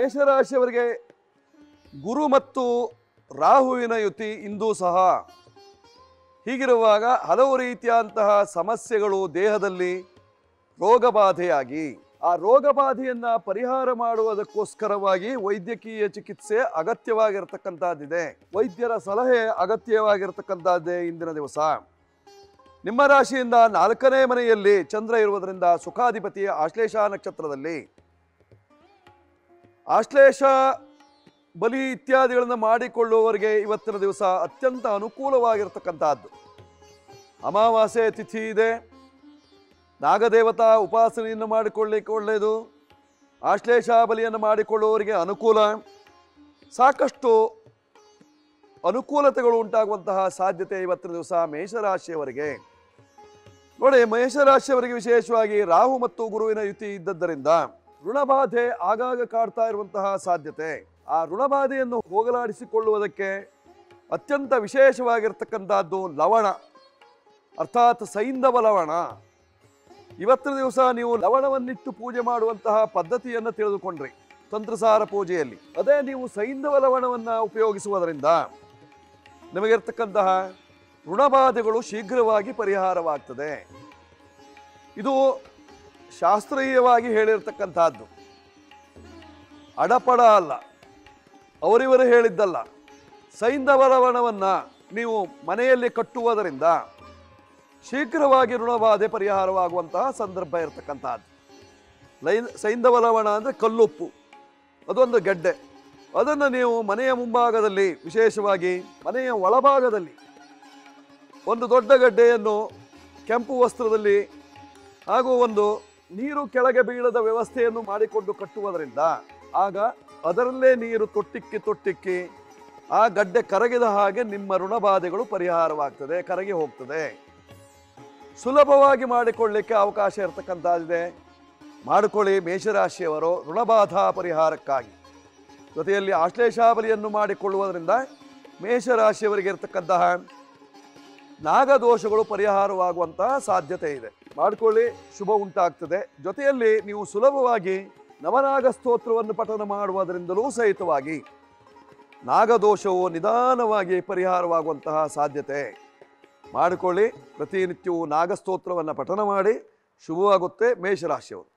ಮೇಷರಾಶಿಯವರಿಗೆ ಗುರು ಮತ್ತು ರಾಹುವಿನ ಯುತಿ ಇಂದು ಸಹ ಹೀಗಿರುವಾಗ ಹಲವು ರೀತಿಯಾದಂತಹ ಸಮಸ್ಯೆಗಳು ದೇಹದಲ್ಲಿ ರೋಗಬಾಧೆಯಾಗಿ ಆ ರೋಗಬಾಧೆಯನ್ನ ಪರಿಹಾರ ಮಾಡುವುದಕ್ಕೋಸ್ಕರವಾಗಿ ವೈದ್ಯಕೀಯ ಚಿಕಿತ್ಸೆ ಅಗತ್ಯವಾಗಿರತಕ್ಕಂತಹದ್ದಿದೆ ವೈದ್ಯರ ಸಲಹೆ ಅಗತ್ಯವಾಗಿರತಕ್ಕಂತಹದ್ದೇ ಇಂದಿನ ದಿವಸ ನಿಮ್ಮ ರಾಶಿಯಿಂದ ನಾಲ್ಕನೇ ಮನೆಯಲ್ಲಿ ಚಂದ್ರ ಇರುವುದರಿಂದ ಸುಖಾಧಿಪತಿ ಆಶ್ಲೇಷ ನಕ್ಷತ್ರದಲ್ಲಿ ಆಶ್ಲೇಷ ಬಲಿ ಇತ್ಯಾದಿಗಳನ್ನು ಮಾಡಿಕೊಳ್ಳುವವರಿಗೆ ಇವತ್ತಿನ ದಿವಸ ಅತ್ಯಂತ ಅನುಕೂಲವಾಗಿರ್ತಕ್ಕಂತಹದ್ದು ಅಮಾವಾಸ್ಯೆ ತಿಥಿ ಇದೆ ನಾಗದೇವತಾ ಉಪಾಸನೆಯನ್ನು ಮಾಡಿಕೊಳ್ಳಿಕ್ಕೆ ಒಳ್ಳೆಯದು ಆಶ್ಲೇಷ ಬಲಿಯನ್ನು ಮಾಡಿಕೊಳ್ಳುವವರಿಗೆ ಅನುಕೂಲ ಸಾಕಷ್ಟು ಅನುಕೂಲತೆಗಳು ಉಂಟಾಗುವಂತಹ ಸಾಧ್ಯತೆ ಇವತ್ತಿನ ದಿವಸ ಮೇಷರಾಶಿಯವರಿಗೆ ನೋಡಿ ಮೇಷರಾಶಿಯವರಿಗೆ ವಿಶೇಷವಾಗಿ ರಾಹು ಮತ್ತು ಗುರುವಿನ ಯುತಿ ಇದ್ದದ್ದರಿಂದ ಋಣಬಾಧೆ ಆಗಾಗ ಕಾಡ್ತಾ ಇರುವಂತಹ ಸಾಧ್ಯತೆ ಆ ಋಣಬಾಧೆಯನ್ನು ಹೋಗಲಾಡಿಸಿಕೊಳ್ಳುವುದಕ್ಕೆ ಅತ್ಯಂತ ವಿಶೇಷವಾಗಿರ್ತಕ್ಕಂಥದ್ದು ಲವಣ ಅರ್ಥಾತ್ ಸೈಂಧವ ಲವಣ ಇವತ್ತಿನ ದಿವಸ ನೀವು ಲವಣವನ್ನಿಟ್ಟು ಪೂಜೆ ಮಾಡುವಂತಹ ಪದ್ಧತಿಯನ್ನು ತಿಳಿದುಕೊಂಡ್ರಿ ತಂತ್ರಸಾರ ಪೂಜೆಯಲ್ಲಿ ಅದೇ ನೀವು ಸೈಂಧವ ಲವಣವನ್ನ ಉಪಯೋಗಿಸುವುದರಿಂದ ನಿಮಗಿರ್ತಕ್ಕಂತಹ ಋಣಬಾಧೆಗಳು ಶೀಘ್ರವಾಗಿ ಪರಿಹಾರವಾಗ್ತದೆ ಇದು ಶಾಸ್ತ್ರೀಯವಾಗಿ ಹೇಳಿರ್ತಕ್ಕಂಥದ್ದು ಅಡಪಡ ಅಲ್ಲ ಅವರಿವರು ಹೇಳಿದ್ದಲ್ಲ ಸೈಂಧವ ಲವಣವನ್ನ ನೀವು ಮನೆಯಲ್ಲಿ ಕಟ್ಟುವುದರಿಂದ ಶೀಘ್ರವಾಗಿ ಋಣಬಾಧೆ ಪರಿಹಾರವಾಗುವಂತಹ ಸಂದರ್ಭ ಇರತಕ್ಕಂತಹದ್ದು ಲೈ ಸೈಂಧವ ಲವಣ ಅಂದರೆ ಕಲ್ಲುಪ್ಪು ಅದೊಂದು ಗೆಡ್ಡೆ ಅದನ್ನು ನೀವು ಮನೆಯ ಮುಂಭಾಗದಲ್ಲಿ ವಿಶೇಷವಾಗಿ ಮನೆಯ ಒಳಭಾಗದಲ್ಲಿ ಒಂದು ದೊಡ್ಡ ಗಡ್ಡೆಯನ್ನು ಕೆಂಪು ವಸ್ತ್ರದಲ್ಲಿ ಹಾಗೂ ಒಂದು ನೀರು ಕೆಳಗೆ ಬೀಳದ ವ್ಯವಸ್ಥೆಯನ್ನು ಮಾಡಿಕೊಂಡು ಕಟ್ಟುವುದರಿಂದ ಆಗ ಅದರಲ್ಲೇ ನೀರು ತೊಟ್ಟಿಕ್ಕಿ ತೊಟ್ಟಿಕ್ಕಿ ಆ ಗಡ್ಡೆ ಕರಗಿದ ಹಾಗೆ ನಿಮ್ಮ ಋಣಬಾಧೆಗಳು ಪರಿಹಾರವಾಗ್ತದೆ ಕರಗಿ ಹೋಗ್ತದೆ ಸುಲಭವಾಗಿ ಮಾಡಿಕೊಳ್ಳಿಕ್ಕೆ ಅವಕಾಶ ಇರತಕ್ಕಂಥದ್ದಿದೆ ಮಾಡಿಕೊಳ್ಳಿ ಮೇಷರಾಶಿಯವರು ಋಣಬಾಧಾ ಪರಿಹಾರಕ್ಕಾಗಿ ಜೊತೆಯಲ್ಲಿ ಆಶ್ಲೇಷಾಬಲಿಯನ್ನು ಮಾಡಿಕೊಳ್ಳುವುದರಿಂದ ಮೇಷರಾಶಿಯವರಿಗೆ ಇರತಕ್ಕಂತಹ ನಾಗದೋಷಗಳು ಪರಿಹಾರವಾಗುವಂತಹ ಸಾಧ್ಯತೆ ಇದೆ ಮಾಡಿಕೊಳ್ಳಿ ಶುಭ ಉಂಟಾಗ್ತದೆ ಜೊತೆಯಲ್ಲಿ ನೀವು ಸುಲಭವಾಗಿ ನವನಾಗ ಸ್ತೋತ್ರವನ್ನು ಪಠನ ಮಾಡುವುದರಿಂದಲೂ ಸಹಿತವಾಗಿ ನಾಗದೋಷವು ನಿಧಾನವಾಗಿ ಪರಿಹಾರವಾಗುವಂತಹ ಸಾಧ್ಯತೆ ಮಾಡಿಕೊಳ್ಳಿ ಪ್ರತಿನಿತ್ಯವೂ ನಾಗಸ್ತೋತ್ರವನ್ನು ಪಠನ ಮಾಡಿ ಶುಭವಾಗುತ್ತೆ ಮೇಷರಾಶಿಯವರು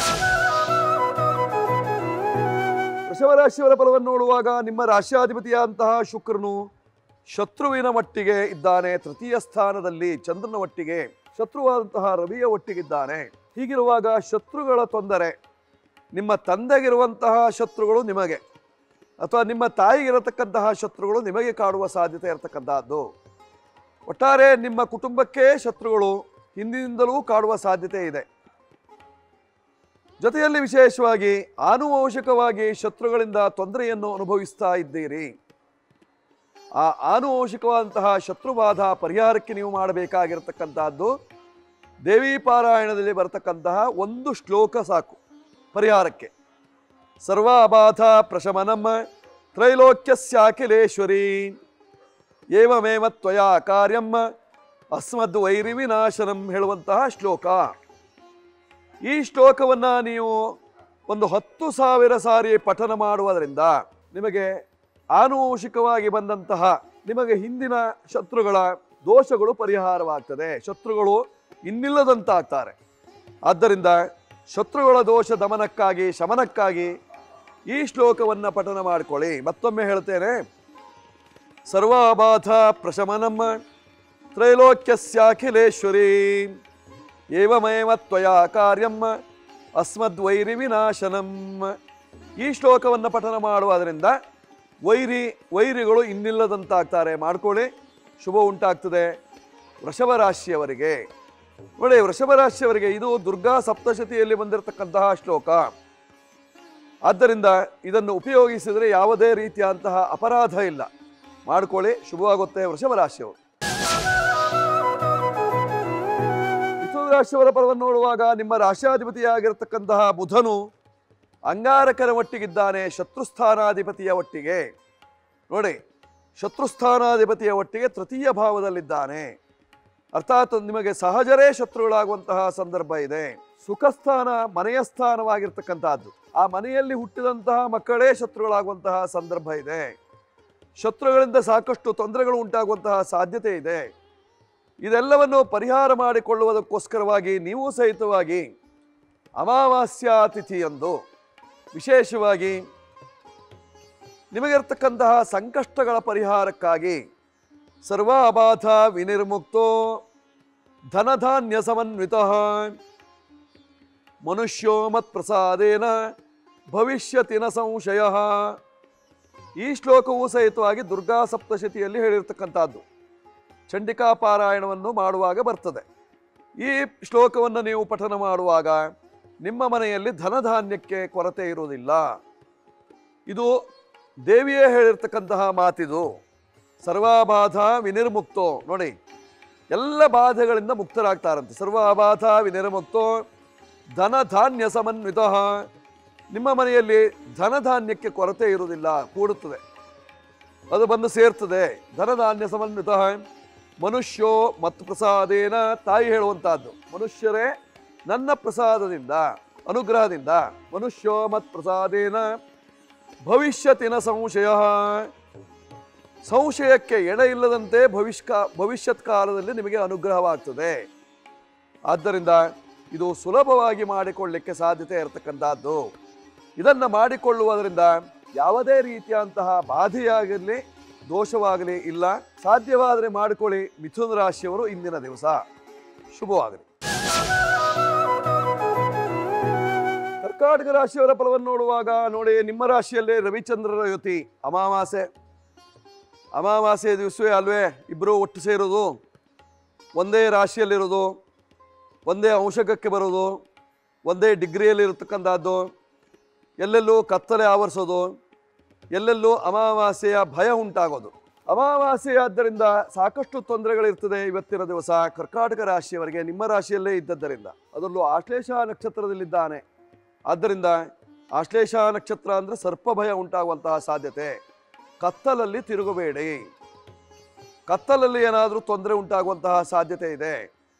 ವೃಷಭರಾಶಿಯವರ ಫಲವನ್ನು ನೋಡುವಾಗ ನಿಮ್ಮ ರಾಶ್ಯಾಧಿಪತಿಯಾದಂತಹ ಶುಕ್ರನು ಶತ್ರುವಿನ ಮಟ್ಟಿಗೆ ಇದ್ದಾನೆ ತೃತೀಯ ಸ್ಥಾನದಲ್ಲಿ ಚಂದ್ರನ ಒಟ್ಟಿಗೆ ಶತ್ರುವಾದಂತಹ ರವಿಯ ಒಟ್ಟಿಗಿದ್ದಾನೆ ಹೀಗಿರುವಾಗ ಶತ್ರುಗಳ ತೊಂದರೆ ನಿಮ್ಮ ತಂದೆಗಿರುವಂತಹ ಶತ್ರುಗಳು ನಿಮಗೆ ಅಥವಾ ನಿಮ್ಮ ತಾಯಿಗಿರತಕ್ಕಂತಹ ಶತ್ರುಗಳು ನಿಮಗೆ ಕಾಡುವ ಸಾಧ್ಯತೆ ಇರತಕ್ಕಂತಹದ್ದು ಒಟ್ಟಾರೆ ನಿಮ್ಮ ಕುಟುಂಬಕ್ಕೆ ಶತ್ರುಗಳು ಹಿಂದಿನಿಂದಲೂ ಕಾಡುವ ಸಾಧ್ಯತೆ ಇದೆ ಜೊತೆಯಲ್ಲಿ ವಿಶೇಷವಾಗಿ ಆನುವಂಶಿಕವಾಗಿ ಶತ್ರುಗಳಿಂದ ತೊಂದರೆಯನ್ನು ಅನುಭವಿಸ್ತಾ ಇದ್ದೀರಿ ಆ ಆನುವಂಶಿಕವಾದಂತಹ ಶತ್ರುಬಾಧ ಪರಿಹಾರಕ್ಕೆ ನೀವು ಮಾಡಬೇಕಾಗಿರತಕ್ಕಂತಹದ್ದು ದೇವಿ ಪಾರಾಯಣದಲ್ಲಿ ಬರತಕ್ಕಂತಹ ಒಂದು ಶ್ಲೋಕ ಸಾಕು ಪರಿಹಾರಕ್ಕೆ ಸರ್ವಾಬಾಧ ಪ್ರಶಮನಂ ತ್ರೈಲೋಕ್ಯಸ್ಯಾಖಿಲೇಶ್ವರಿ ಏವಮೇವ ತ್ವಯಾ ಕಾರ್ಯಂ ಅಸ್ಮದ್ ವೈರಿ ವಿನಾಶನಂ ಹೇಳುವಂತಹ ಶ್ಲೋಕ ಈ ಶ್ಲೋಕವನ್ನ ನೀವು ಒಂದು ಹತ್ತು ಸಾವಿರ ಸಾರಿ ಪಠನ ಮಾಡುವುದರಿಂದ ನಿಮಗೆ ಆನುವಂಶಿಕವಾಗಿ ಬಂದಂತಹ ನಿಮಗೆ ಹಿಂದಿನ ಶತ್ರುಗಳ ದೋಷಗಳು ಪರಿಹಾರವಾಗ್ತದೆ ಶತ್ರುಗಳು ಇನ್ನಿಲ್ಲದಂತಾಗ್ತಾರೆ ಆದ್ದರಿಂದ ಶತ್ರುಗಳ ದೋಷ ದಮನಕ್ಕಾಗಿ ಶಮನಕ್ಕಾಗಿ ಈ ಶ್ಲೋಕವನ್ನು ಪಠನ ಮಾಡಿಕೊಳ್ಳಿ ಮತ್ತೊಮ್ಮೆ ಹೇಳ್ತೇನೆ ಸರ್ವಾಬಾಧ ಪ್ರಶಮನಂ ತ್ರೈಲೋಕ್ಯಸ್ಯಾಖಿಲೇಶ್ವರಿ ಏವಮೇವ ತ್ವಯಾ ಕಾರ್ಯಂ ಅಸ್ಮದ್ವೈರಿ ವಿನಾಶನಂ ಈ ಶ್ಲೋಕವನ್ನು ಪಠನ ಮಾಡುವುದರಿಂದ ವೈರಿ ವೈರಿಗಳು ಇನ್ನಿಲ್ಲದಂತಾಗ್ತಾರೆ ಮಾಡ್ಕೊಳ್ಳಿ ಶುಭ ಉಂಟಾಗ್ತದೆ ವೃಷಭ ರಾಶಿಯವರಿಗೆ ನೋಡಿ ವೃಷಭ ರಾಶಿಯವರಿಗೆ ಇದು ದುರ್ಗಾ ಸಪ್ತಶತಿಯಲ್ಲಿ ಬಂದಿರತಕ್ಕಂತಹ ಶ್ಲೋಕ ಆದ್ದರಿಂದ ಇದನ್ನು ಉಪಯೋಗಿಸಿದರೆ ಯಾವುದೇ ರೀತಿಯಾದಂತಹ ಅಪರಾಧ ಇಲ್ಲ ಮಾಡ್ಕೊಳ್ಳಿ ಶುಭವಾಗುತ್ತೆ ವೃಷಭ ರಾಶಿಯವರು ಮಿಥುನ ರಾಶಿಯವರ ಫಲವನ್ನು ನೋಡುವಾಗ ನಿಮ್ಮ ರಾಶ್ಯಾಧಿಪತಿಯಾಗಿರತಕ್ಕಂತಹ ಬುಧನು ಅಂಗಾರಕನ ಒಟ್ಟಿಗಿದ್ದಾನೆ ಶತ್ರುಸ್ಥಾನಾಧಿಪತಿಯ ಒಟ್ಟಿಗೆ ನೋಡಿ ಶತ್ರುಸ್ಥಾನಾಧಿಪತಿಯ ಒಟ್ಟಿಗೆ ತೃತೀಯ ಭಾವದಲ್ಲಿದ್ದಾನೆ ಅರ್ಥಾತ್ ನಿಮಗೆ ಸಹಜರೇ ಶತ್ರುಗಳಾಗುವಂತಹ ಸಂದರ್ಭ ಇದೆ ಸುಖಸ್ಥಾನ ಮನೆಯ ಸ್ಥಾನವಾಗಿರ್ತಕ್ಕಂತಹದ್ದು ಆ ಮನೆಯಲ್ಲಿ ಹುಟ್ಟಿದಂತಹ ಮಕ್ಕಳೇ ಶತ್ರುಗಳಾಗುವಂತಹ ಸಂದರ್ಭ ಇದೆ ಶತ್ರುಗಳಿಂದ ಸಾಕಷ್ಟು ತೊಂದರೆಗಳು ಉಂಟಾಗುವಂತಹ ಸಾಧ್ಯತೆ ಇದೆ ಇದೆಲ್ಲವನ್ನು ಪರಿಹಾರ ಮಾಡಿಕೊಳ್ಳುವುದಕ್ಕೋಸ್ಕರವಾಗಿ ನೀವು ಸಹಿತವಾಗಿ ಅಮಾವಾಸ್ಯಾ ತಿಥಿಯಂದು ವಿಶೇಷವಾಗಿ ನಿಮಗಿರ್ತಕ್ಕಂತಹ ಸಂಕಷ್ಟಗಳ ಪರಿಹಾರಕ್ಕಾಗಿ ಸರ್ವಾಬಾಧ ವಿನಿರ್ಮುಕ್ತೋ ಧನಧಾನ್ಯ ಸಮನ್ವಿತ ಮನುಷ್ಯೋ ಮತ್ಪ್ರಸಾದೇನ ಭವಿಷ್ಯತಿನ ಸಂಶಯ ಈ ಶ್ಲೋಕವು ಸಹಿತವಾಗಿ ದುರ್ಗಾ ಸಪ್ತಶತಿಯಲ್ಲಿ ಹೇಳಿರ್ತಕ್ಕಂಥದ್ದು ಚಂಡಿಕಾ ಪಾರಾಯಣವನ್ನು ಮಾಡುವಾಗ ಬರ್ತದೆ ಈ ಶ್ಲೋಕವನ್ನು ನೀವು ಪಠನ ಮಾಡುವಾಗ ನಿಮ್ಮ ಮನೆಯಲ್ಲಿ ಧನಧಾನ್ಯಕ್ಕೆ ಕೊರತೆ ಇರುವುದಿಲ್ಲ ಇದು ದೇವಿಯೇ ಹೇಳಿರ್ತಕ್ಕಂತಹ ಮಾತಿದು ಸರ್ವಾಬಾಧ ವಿನಿರ್ಮುಕ್ತೋ ನೋಡಿ ಎಲ್ಲ ಬಾಧೆಗಳಿಂದ ಮುಕ್ತರಾಗ್ತಾರಂತೆ ಸರ್ವಾಬಾಧ ವಿನಿರ್ಮುಕ್ತೋ ಧನಧಾನ್ಯ ಸಮನ್ವಿತ ನಿಮ್ಮ ಮನೆಯಲ್ಲಿ ಧನಧಾನ್ಯಕ್ಕೆ ಕೊರತೆ ಇರುವುದಿಲ್ಲ ಕೂಡುತ್ತದೆ ಅದು ಬಂದು ಸೇರ್ತದೆ ಧನಧಾನ್ಯ ಸಮನ್ವಿತ ಮನುಷ್ಯೋ ಮತ್ತು ಪ್ರಸಾದೇನ ತಾಯಿ ಹೇಳುವಂತಹದ್ದು ಮನುಷ್ಯರೇ ನನ್ನ ಪ್ರಸಾದದಿಂದ ಅನುಗ್ರಹದಿಂದ ಮನುಷ್ಯೋ ಮತ್ ಪ್ರಸಾದೇನ ಭವಿಷ್ಯತಿನ ಸಂಶಯ ಸಂಶಯಕ್ಕೆ ಎಡೆ ಇಲ್ಲದಂತೆ ಭವಿಷ್ಕ ಭವಿಷ್ಯತ್ ಕಾಲದಲ್ಲಿ ನಿಮಗೆ ಅನುಗ್ರಹವಾಗ್ತದೆ ಆದ್ದರಿಂದ ಇದು ಸುಲಭವಾಗಿ ಮಾಡಿಕೊಳ್ಳಿಕ್ಕೆ ಸಾಧ್ಯತೆ ಇರತಕ್ಕಂಥದ್ದು ಇದನ್ನು ಮಾಡಿಕೊಳ್ಳುವುದರಿಂದ ಯಾವುದೇ ರೀತಿಯಂತಹ ಬಾಧೆಯಾಗಲಿ ದೋಷವಾಗಲಿ ಇಲ್ಲ ಸಾಧ್ಯವಾದರೆ ಮಾಡಿಕೊಳ್ಳಿ ಮಿಥುನ ರಾಶಿಯವರು ಇಂದಿನ ದಿವಸ ಶುಭವಾಗಲಿ ಕರ್ಕಾಟಕ ರಾಶಿಯವರ ಫಲವನ್ನು ನೋಡುವಾಗ ನೋಡಿ ನಿಮ್ಮ ರಾಶಿಯಲ್ಲೇ ರವಿಚಂದ್ರರ ಯುತಿ ಅಮಾವಾಸ್ಯೆ ಅಮಾವಾಸ್ಯೆ ದಿವಸವೇ ಅಲ್ವೇ ಇಬ್ಬರು ಒಟ್ಟು ಸೇರೋದು ಒಂದೇ ರಾಶಿಯಲ್ಲಿರೋದು ಒಂದೇ ಅಂಶಕಕ್ಕೆ ಬರೋದು ಒಂದೇ ಡಿಗ್ರಿಯಲ್ಲಿ ಇರತಕ್ಕಂಥದ್ದು ಎಲ್ಲೆಲ್ಲೂ ಕತ್ತಲೆ ಆವರಿಸೋದು ಎಲ್ಲೆಲ್ಲೂ ಅಮಾವಾಸ್ಯೆಯ ಭಯ ಉಂಟಾಗೋದು ಅಮಾವಾಸ್ಯೆ ಆದ್ದರಿಂದ ಸಾಕಷ್ಟು ತೊಂದರೆಗಳಿರ್ತದೆ ಇವತ್ತಿನ ದಿವಸ ಕರ್ಕಾಟಕ ರಾಶಿಯವರಿಗೆ ನಿಮ್ಮ ರಾಶಿಯಲ್ಲೇ ಇದ್ದದ್ದರಿಂದ ಅದರಲ್ಲೂ ಆಶ್ಲೇಷ ನಕ್ಷತ್ರದಲ್ಲಿದ್ದಾನೆ ಆದ್ದರಿಂದ ಆಶ್ಲೇಷ ನಕ್ಷತ್ರ ಅಂದರೆ ಸರ್ಪ ಭಯ ಉಂಟಾಗುವಂತಹ ಸಾಧ್ಯತೆ ಕತ್ತಲಲ್ಲಿ ತಿರುಗಬೇಡಿ ಕತ್ತಲಲ್ಲಿ ಏನಾದರೂ ತೊಂದರೆ ಉಂಟಾಗುವಂತಹ ಸಾಧ್ಯತೆ ಇದೆ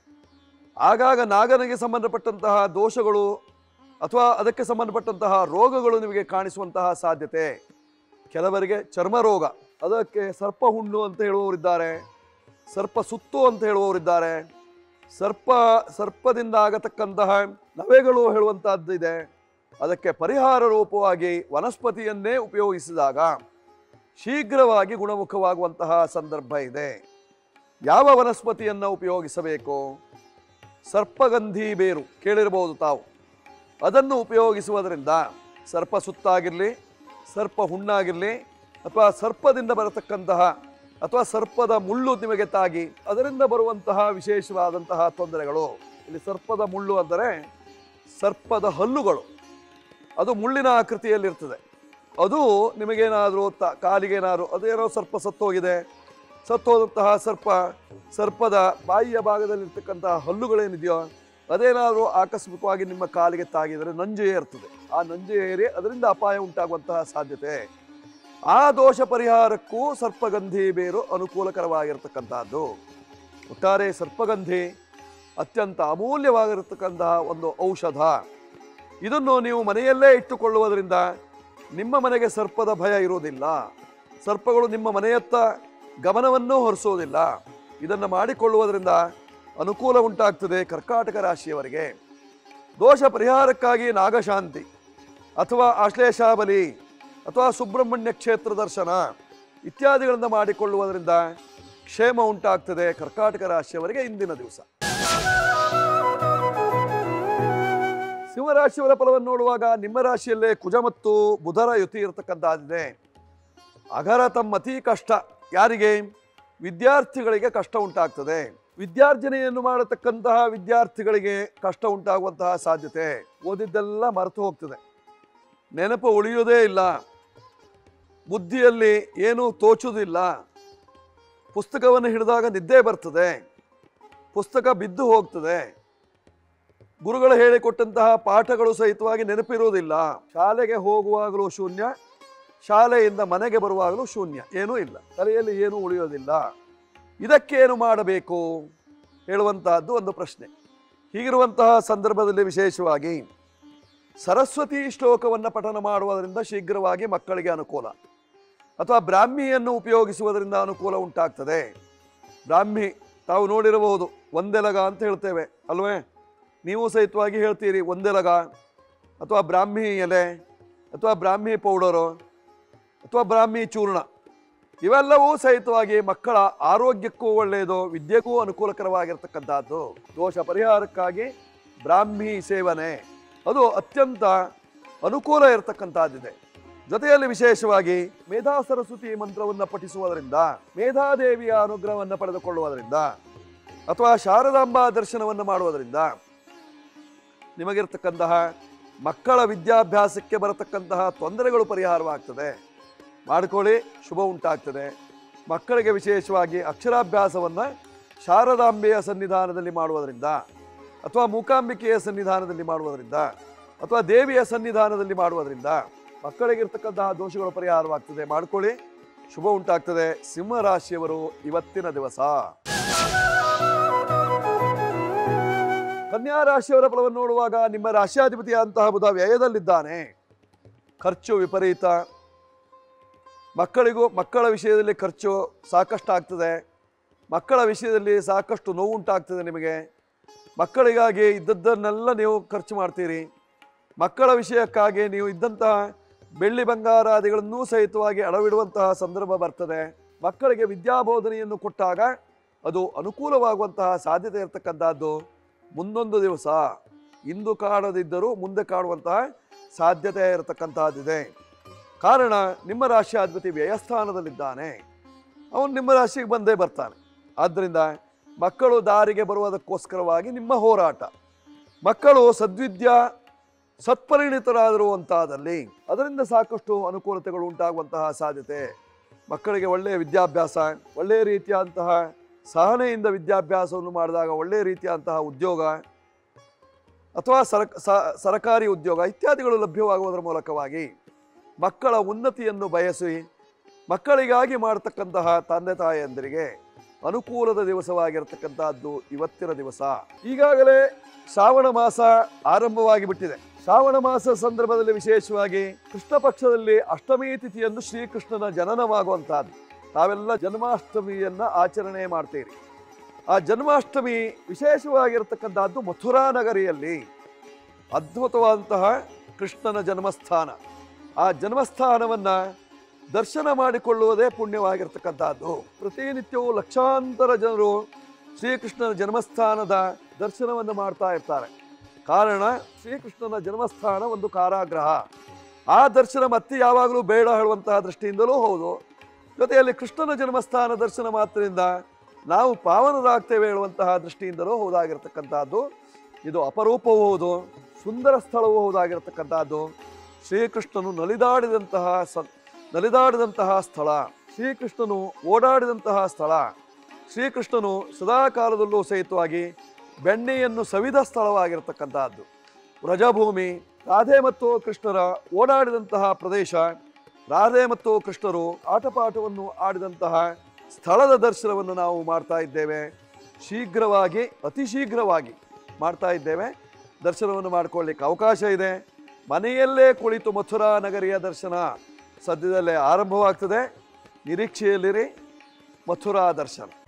ಆಗಾಗ ನಾಗನಿಗೆ ಸಂಬಂಧಪಟ್ಟಂತಹ ದೋಷಗಳು ಅಥವಾ ಅದಕ್ಕೆ ಸಂಬಂಧಪಟ್ಟಂತಹ ರೋಗಗಳು ನಿಮಗೆ ಕಾಣಿಸುವಂತಹ ಸಾಧ್ಯತೆ ಕೆಲವರಿಗೆ ಚರ್ಮ ರೋಗ ಅದಕ್ಕೆ ಸರ್ಪ ಹುಣ್ಣು ಅಂತ ಹೇಳುವವರಿದ್ದಾರೆ ಸರ್ಪ ಸುತ್ತು ಅಂತ ಹೇಳುವವರಿದ್ದಾರೆ ಸರ್ಪ ಸರ್ಪದಿಂದ ಆಗತಕ್ಕಂತಹ ನವೆಗಳು ಹೇಳುವಂತಹದ್ದು ಇದೆ ಅದಕ್ಕೆ ಪರಿಹಾರ ರೂಪವಾಗಿ ವನಸ್ಪತಿಯನ್ನೇ ಉಪಯೋಗಿಸಿದಾಗ ಶೀಘ್ರವಾಗಿ ಗುಣಮುಖವಾಗುವಂತಹ ಸಂದರ್ಭ ಇದೆ ಯಾವ ವನಸ್ಪತಿಯನ್ನು ಉಪಯೋಗಿಸಬೇಕು ಸರ್ಪಗಂಧಿ ಬೇರು ಕೇಳಿರಬಹುದು ತಾವು ಅದನ್ನು ಉಪಯೋಗಿಸುವುದರಿಂದ ಸರ್ಪ ಸುತ್ತಾಗಿರಲಿ ಸರ್ಪ ಹುಣ್ಣಾಗಿರಲಿ ಅಥವಾ ಸರ್ಪದಿಂದ ಬರತಕ್ಕಂತಹ ಅಥವಾ ಸರ್ಪದ ಮುಳ್ಳು ನಿಮಗೆ ತಾಗಿ ಅದರಿಂದ ಬರುವಂತಹ ವಿಶೇಷವಾದಂತಹ ತೊಂದರೆಗಳು ಇಲ್ಲಿ ಸರ್ಪದ ಮುಳ್ಳು ಅಂದರೆ ಸರ್ಪದ ಹಲ್ಲುಗಳು ಅದು ಮುಳ್ಳಿನ ಆಕೃತಿಯಲ್ಲಿರ್ತದೆ ಅದು ನಿಮಗೇನಾದರೂ ತ ಕಾಲಿಗೇನಾದರೂ ಅದೇನೋ ಸರ್ಪ ಸತ್ತೋಗಿದೆ ಸತ್ತೋದಂತಹ ಸರ್ಪ ಸರ್ಪದ ಬಾಯಿಯ ಭಾಗದಲ್ಲಿರ್ತಕ್ಕಂತಹ ಹಲ್ಲುಗಳೇನಿದೆಯೋ ಅದೇನಾದರೂ ಆಕಸ್ಮಿಕವಾಗಿ ನಿಮ್ಮ ಕಾಲಿಗೆ ತಾಗಿದರೆ ನಂಜು ಏರ್ತದೆ ಆ ನಂಜು ಏರಿ ಅದರಿಂದ ಅಪಾಯ ಉಂಟಾಗುವಂತಹ ಸಾಧ್ಯತೆ ಆ ದೋಷ ಪರಿಹಾರಕ್ಕೂ ಸರ್ಪಗಂಧಿ ಬೇರು ಅನುಕೂಲಕರವಾಗಿರ್ತಕ್ಕಂತಹದ್ದು ಒಟ್ಟಾರೆ ಸರ್ಪಗಂಧಿ ಅತ್ಯಂತ ಅಮೂಲ್ಯವಾಗಿರತಕ್ಕಂತಹ ಒಂದು ಔಷಧ ಇದನ್ನು ನೀವು ಮನೆಯಲ್ಲೇ ಇಟ್ಟುಕೊಳ್ಳುವುದರಿಂದ ನಿಮ್ಮ ಮನೆಗೆ ಸರ್ಪದ ಭಯ ಇರುವುದಿಲ್ಲ ಸರ್ಪಗಳು ನಿಮ್ಮ ಮನೆಯತ್ತ ಗಮನವನ್ನೂ ಹೊರಿಸುವುದಿಲ್ಲ ಇದನ್ನು ಮಾಡಿಕೊಳ್ಳುವುದರಿಂದ ಅನುಕೂಲ ಉಂಟಾಗ್ತದೆ ಕರ್ಕಾಟಕ ರಾಶಿಯವರಿಗೆ ದೋಷ ಪರಿಹಾರಕ್ಕಾಗಿ ನಾಗಶಾಂತಿ ಅಥವಾ ಆಶ್ಲೇಷಾಬಲಿ ಅಥವಾ ಸುಬ್ರಹ್ಮಣ್ಯ ಕ್ಷೇತ್ರ ದರ್ಶನ ಇತ್ಯಾದಿಗಳನ್ನು ಮಾಡಿಕೊಳ್ಳುವುದರಿಂದ ಕ್ಷೇಮ ಉಂಟಾಗ್ತದೆ ಕರ್ಕಾಟಕ ರಾಶಿಯವರಿಗೆ ಇಂದಿನ ದಿವಸ ಸಿಂಹರಾಶಿಯವರ ಫಲವನ್ನು ನೋಡುವಾಗ ನಿಮ್ಮ ರಾಶಿಯಲ್ಲೇ ಕುಜ ಮತ್ತು ಬುಧರ ಯುತಿ ಇರತಕ್ಕಂಥದ್ದಿದೆ ಅಗರ ತಮ್ಮ ಅತಿ ಕಷ್ಟ ಯಾರಿಗೆ ವಿದ್ಯಾರ್ಥಿಗಳಿಗೆ ಕಷ್ಟ ಉಂಟಾಗ್ತದೆ ವಿದ್ಯಾರ್ಜನೆಯನ್ನು ಮಾಡತಕ್ಕಂತಹ ವಿದ್ಯಾರ್ಥಿಗಳಿಗೆ ಕಷ್ಟ ಉಂಟಾಗುವಂತಹ ಸಾಧ್ಯತೆ ಓದಿದ್ದೆಲ್ಲ ಮರೆತು ಹೋಗ್ತದೆ ನೆನಪು ಉಳಿಯುವುದೇ ಇಲ್ಲ ಬುದ್ಧಿಯಲ್ಲಿ ಏನೂ ತೋಚುವುದಿಲ್ಲ ಪುಸ್ತಕವನ್ನು ಹಿಡಿದಾಗ ನಿದ್ದೆ ಬರ್ತದೆ ಪುಸ್ತಕ ಬಿದ್ದು ಹೋಗ್ತದೆ ಗುರುಗಳು ಹೇಳಿಕೊಟ್ಟಂತಹ ಪಾಠಗಳು ಸಹಿತವಾಗಿ ನೆನಪಿರುವುದಿಲ್ಲ ಶಾಲೆಗೆ ಹೋಗುವಾಗಲೂ ಶೂನ್ಯ ಶಾಲೆಯಿಂದ ಮನೆಗೆ ಬರುವಾಗಲೂ ಶೂನ್ಯ ಏನೂ ಇಲ್ಲ ತಲೆಯಲ್ಲಿ ಏನೂ ಉಳಿಯೋದಿಲ್ಲ ಇದಕ್ಕೇನು ಮಾಡಬೇಕು ಹೇಳುವಂತಹದ್ದು ಒಂದು ಪ್ರಶ್ನೆ ಹೀಗಿರುವಂತಹ ಸಂದರ್ಭದಲ್ಲಿ ವಿಶೇಷವಾಗಿ ಸರಸ್ವತಿ ಶ್ಲೋಕವನ್ನು ಪಠನ ಮಾಡುವುದರಿಂದ ಶೀಘ್ರವಾಗಿ ಮಕ್ಕಳಿಗೆ ಅನುಕೂಲ ಅಥವಾ ಬ್ರಾಹ್ಮಿಯನ್ನು ಉಪಯೋಗಿಸುವುದರಿಂದ ಅನುಕೂಲ ಉಂಟಾಗ್ತದೆ ಬ್ರಾಹ್ಮಿ ತಾವು ನೋಡಿರಬಹುದು ಒಂದೆಲಗ ಅಂತ ಹೇಳ್ತೇವೆ ಅಲ್ವೇ ನೀವು ಸಹಿತವಾಗಿ ಹೇಳ್ತೀರಿ ಒಂದೆಲಗ ಅಥವಾ ಬ್ರಾಹ್ಮಿ ಎಲೆ ಅಥವಾ ಬ್ರಾಹ್ಮಿ ಪೌಡರು ಅಥವಾ ಬ್ರಾಹ್ಮಿ ಚೂರ್ಣ ಇವೆಲ್ಲವೂ ಸಹಿತವಾಗಿ ಮಕ್ಕಳ ಆರೋಗ್ಯಕ್ಕೂ ಒಳ್ಳೆಯದು ವಿದ್ಯೆಗೂ ಅನುಕೂಲಕರವಾಗಿರ್ತಕ್ಕಂಥದ್ದು ದೋಷ ಪರಿಹಾರಕ್ಕಾಗಿ ಬ್ರಾಹ್ಮಿ ಸೇವನೆ ಅದು ಅತ್ಯಂತ ಅನುಕೂಲ ಇರತಕ್ಕಂಥದ್ದಿದೆ ಜೊತೆಯಲ್ಲಿ ವಿಶೇಷವಾಗಿ ಮೇಧಾ ಸರಸ್ವತಿ ಮಂತ್ರವನ್ನು ಪಠಿಸುವುದರಿಂದ ಮೇಧಾದೇವಿಯ ಅನುಗ್ರಹವನ್ನು ಪಡೆದುಕೊಳ್ಳುವುದರಿಂದ ಅಥವಾ ಶಾರದಾಂಬಾ ದರ್ಶನವನ್ನು ಮಾಡುವುದರಿಂದ ನಿಮಗಿರ್ತಕ್ಕಂತಹ ಮಕ್ಕಳ ವಿದ್ಯಾಭ್ಯಾಸಕ್ಕೆ ಬರತಕ್ಕಂತಹ ತೊಂದರೆಗಳು ಪರಿಹಾರವಾಗ್ತದೆ ಮಾಡಿಕೊಳ್ಳಿ ಶುಭ ಉಂಟಾಗ್ತದೆ ಮಕ್ಕಳಿಗೆ ವಿಶೇಷವಾಗಿ ಅಕ್ಷರಾಭ್ಯಾಸವನ್ನು ಶಾರದಾಂಬೆಯ ಸನ್ನಿಧಾನದಲ್ಲಿ ಮಾಡುವುದರಿಂದ ಅಥವಾ ಮೂಕಾಂಬಿಕೆಯ ಸನ್ನಿಧಾನದಲ್ಲಿ ಮಾಡುವುದರಿಂದ ಅಥವಾ ದೇವಿಯ ಸನ್ನಿಧಾನದಲ್ಲಿ ಮಾಡುವುದರಿಂದ ಮಕ್ಕಳಿಗಿರ್ತಕ್ಕಂತಹ ದೋಷಗಳು ಪರಿಹಾರವಾಗ್ತದೆ ಮಾಡ್ಕೊಳ್ಳಿ ಶುಭ ಉಂಟಾಗ್ತದೆ ಸಿಂಹರಾಶಿಯವರು ಇವತ್ತಿನ ದಿವಸ ಕನ್ಯಾ ರಾಶಿಯವರ ಫಲವನ್ನು ನೋಡುವಾಗ ನಿಮ್ಮ ರಾಶ್ಯಾಧಿಪತಿಯಾದಂತಹ ಬುಧ ವ್ಯಯದಲ್ಲಿದ್ದಾನೆ ಖರ್ಚು ವಿಪರೀತ ಮಕ್ಕಳಿಗೂ ಮಕ್ಕಳ ವಿಷಯದಲ್ಲಿ ಖರ್ಚು ಸಾಕಷ್ಟು ಆಗ್ತದೆ ಮಕ್ಕಳ ವಿಷಯದಲ್ಲಿ ಸಾಕಷ್ಟು ನೋವುಂಟಾಗ್ತದೆ ನಿಮಗೆ ಮಕ್ಕಳಿಗಾಗಿ ಇದ್ದದ್ದನ್ನೆಲ್ಲ ನೀವು ಖರ್ಚು ಮಾಡ್ತೀರಿ ಮಕ್ಕಳ ವಿಷಯಕ್ಕಾಗಿ ನೀವು ಇದ್ದಂತಹ ಬೆಳ್ಳಿ ಬಂಗಾರಾದಿಗಳನ್ನೂ ಸಹಿತವಾಗಿ ಅಳವಿಡುವಂತಹ ಸಂದರ್ಭ ಬರ್ತದೆ ಮಕ್ಕಳಿಗೆ ವಿದ್ಯಾಬೋಧನೆಯನ್ನು ಕೊಟ್ಟಾಗ ಅದು ಅನುಕೂಲವಾಗುವಂತಹ ಸಾಧ್ಯತೆ ಇರತಕ್ಕಂಥದ್ದು ಮುಂದೊಂದು ದಿವಸ ಇಂದು ಕಾಣದಿದ್ದರೂ ಮುಂದೆ ಕಾಣುವಂತಹ ಸಾಧ್ಯತೆ ಇರತಕ್ಕಂತಹದ್ದಿದೆ ಕಾರಣ ನಿಮ್ಮ ರಾಶಿಯಾಧಿಪತಿ ವ್ಯಯಸ್ಥಾನದಲ್ಲಿದ್ದಾನೆ ಅವನು ನಿಮ್ಮ ರಾಶಿಗೆ ಬಂದೇ ಬರ್ತಾನೆ ಆದ್ದರಿಂದ ಮಕ್ಕಳು ದಾರಿಗೆ ಬರುವುದಕ್ಕೋಸ್ಕರವಾಗಿ ನಿಮ್ಮ ಹೋರಾಟ ಮಕ್ಕಳು ಸದ್ವಿದ್ಯಾ ಸತ್ಪರಿಣಿತರಾಗಿರುವಂತಹದಲ್ಲಿ ಅದರಿಂದ ಸಾಕಷ್ಟು ಅನುಕೂಲತೆಗಳು ಉಂಟಾಗುವಂತಹ ಸಾಧ್ಯತೆ ಮಕ್ಕಳಿಗೆ ಒಳ್ಳೆಯ ವಿದ್ಯಾಭ್ಯಾಸ ಒಳ್ಳೆಯ ರೀತಿಯಾದಂತಹ ಸಹನೆಯಿಂದ ವಿದ್ಯಾಭ್ಯಾಸವನ್ನು ಮಾಡಿದಾಗ ಒಳ್ಳೆಯ ರೀತಿಯಾದಂತಹ ಉದ್ಯೋಗ ಅಥವಾ ಸರಕ ಸ- ಸರಕಾರಿ ಉದ್ಯೋಗ ಇತ್ಯಾದಿಗಳು ಲಭ್ಯವಾಗುವುದರ ಮೂಲಕವಾಗಿ ಮಕ್ಕಳ ಉನ್ನತಿಯನ್ನು ಬಯಸಿ ಮಕ್ಕಳಿಗಾಗಿ ಮಾಡತಕ್ಕಂತಹ ತಂದೆ ತಾಯಿಯಂದರಿಗೆ ಅನುಕೂಲದ ದಿವಸವಾಗಿರತಕ್ಕಂತಹದ್ದು ಇವತ್ತಿನ ದಿವಸ ಈಗಾಗಲೇ ಶ್ರಾವಣ ಮಾಸ ಆರಂಭವಾಗಿ ಬಿಟ್ಟಿದೆ ಶ್ರಾವಣ ಮಾಸ ಸಂದರ್ಭದಲ್ಲಿ ವಿಶೇಷವಾಗಿ ಕೃಷ್ಣ ಪಕ್ಷದಲ್ಲಿ ಅಷ್ಟಮಿ ತಿಥಿಯನ್ನು ಶ್ರೀಕೃಷ್ಣನ ಜನನವಾಗುವಂತಹದ್ದು ತಾವೆಲ್ಲ ಜನ್ಮಾಷ್ಟಮಿಯನ್ನ ಆಚರಣೆ ಮಾಡ್ತೀರಿ ಆ ಜನ್ಮಾಷ್ಟಮಿ ವಿಶೇಷವಾಗಿರತಕ್ಕಂತಹದ್ದು ಮಥುರಾ ನಗರಿಯಲ್ಲಿ ಅದ್ಭುತವಾದಂತಹ ಕೃಷ್ಣನ ಜನ್ಮಸ್ಥಾನ ಆ ಜನ್ಮಸ್ಥಾನವನ್ನ ದರ್ಶನ ಮಾಡಿಕೊಳ್ಳುವುದೇ ಪುಣ್ಯವಾಗಿರ್ತಕ್ಕಂಥದ್ದು ಪ್ರತಿನಿತ್ಯವೂ ಲಕ್ಷಾಂತರ ಜನರು ಶ್ರೀಕೃಷ್ಣನ ಜನ್ಮಸ್ಥಾನದ ದರ್ಶನವನ್ನು ಮಾಡ್ತಾ ಇರ್ತಾರೆ ಕಾರಣ ಶ್ರೀಕೃಷ್ಣನ ಜನ್ಮಸ್ಥಾನ ಒಂದು ಕಾರಾಗೃಹ ಆ ದರ್ಶನ ಮತ್ತೆ ಯಾವಾಗಲೂ ಬೇಡ ಹೇಳುವಂತಹ ದೃಷ್ಟಿಯಿಂದಲೂ ಹೌದು ಜೊತೆಯಲ್ಲಿ ಕೃಷ್ಣನ ಜನ್ಮಸ್ಥಾನ ದರ್ಶನ ಮಾತ್ರದಿಂದ ನಾವು ಪಾವನರಾಗ್ತೇವೆ ಹೇಳುವಂತಹ ದೃಷ್ಟಿಯಿಂದಲೂ ಹೌದಾಗಿರ್ತಕ್ಕಂಥದ್ದು ಇದು ಅಪರೂಪವೂ ಹೌದು ಸುಂದರ ಸ್ಥಳವೂ ಹೌದಾಗಿರ್ತಕ್ಕಂಥದ್ದು ಶ್ರೀಕೃಷ್ಣನು ನಲಿದಾಡಿದಂತಹ ಸ ನಲಿದಾಡಿದಂತಹ ಸ್ಥಳ ಶ್ರೀಕೃಷ್ಣನು ಓಡಾಡಿದಂತಹ ಸ್ಥಳ ಶ್ರೀಕೃಷ್ಣನು ಸದಾಕಾಲದಲ್ಲೂ ಸಹಿತವಾಗಿ ಬೆಣ್ಣೆಯನ್ನು ಸವಿದ ಸ್ಥಳವಾಗಿರತಕ್ಕಂತಹದ್ದು ವ್ರಜಭೂಮಿ ರಾಧೆ ಮತ್ತು ಕೃಷ್ಣರ ಓಡಾಡಿದಂತಹ ಪ್ರದೇಶ ರಾಧೆ ಮತ್ತು ಕೃಷ್ಣರು ಆಟಪಾಠವನ್ನು ಆಡಿದಂತಹ ಸ್ಥಳದ ದರ್ಶನವನ್ನು ನಾವು ಮಾಡ್ತಾ ಇದ್ದೇವೆ ಶೀಘ್ರವಾಗಿ ಅತಿ ಶೀಘ್ರವಾಗಿ ಮಾಡ್ತಾ ಇದ್ದೇವೆ ದರ್ಶನವನ್ನು ಮಾಡಿಕೊಳ್ಳಿಕ್ಕೆ ಅವಕಾಶ ಇದೆ ಮನೆಯಲ್ಲೇ ಕುಳಿತು ಮಥುರಾ ನಗರಿಯ ದರ್ಶನ ಸದ್ಯದಲ್ಲೇ ಆರಂಭವಾಗ್ತದೆ ನಿರೀಕ್ಷೆಯಲ್ಲಿರಿ ಮಥುರಾ ದರ್ಶನ